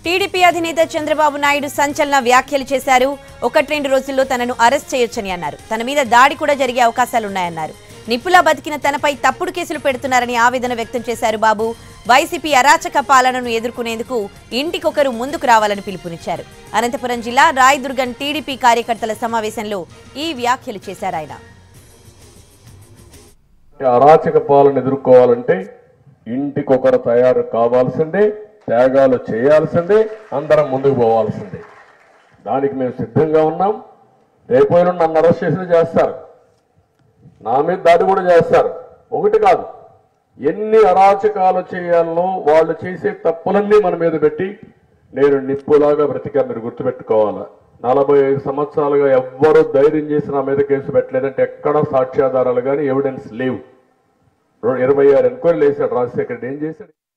TDP అధినేత చంద్రబాబు నాయుడు సంచలన వ్యాఖ్యలు చేశారు ఒకటి రెండు రోజుల్లో తనను అరెస్ట్ చేయొచ్చని అన్నారు తన మీద దాడి కూడా జరిగే అవకాశాలున్నాయన్నారు నిప్పులా బతికిన తనపై తప్పుడు కేసులు పెడుతున్నారని ఆవేదన వ్యక్తం చేశారు బాబు వైసీపీ అరాచక పాలనను ఎదుర్కొనేందుకు ఇంటికొకరు ముందుకు రావాలని పిలుపునిచ్చారు అనంతపురం జిల్లా రాయదుర్గం టీడీపీ కార్యకర్తల సమావేశంలో ఈ వ్యాఖ్యలు చేశారు ఆయన అరాచక పాలన ఎదుర్కోవాలంటే ఇంటికొకరు తయారు కావాల్సిందే త్యాగాలు చేయాల్సిందే అందరం ముందుకు పోవాల్సిందే దానికి మేము సిద్ధంగా ఉన్నాం రేపోయిన నన్ను అరెస్ట్ చేసి చేస్తారు నా మీద దాడి కూడా చేస్తారు ఒకటి కాదు ఎన్ని అరాచకాలు చేయాలనో వాళ్ళు చేసే తప్పులన్నీ మన మీద పెట్టి నేను నిప్పులాగా బ్రతికా మీరు గుర్తుపెట్టుకోవాలా నలభై ఐదు సంవత్సరాలుగా ఎవ్వరూ ధైర్యం చేసి నా మీద కేసు పెట్టలేదంటే ఎక్కడ సాక్ష్యాధారాలు కానీ ఎవిడెన్స్ లేవు ఇరవై ఆరు ఎంక్వైరీలు వేశాడు రాజశేఖర్ రెడ్డి ఏం చేశాడు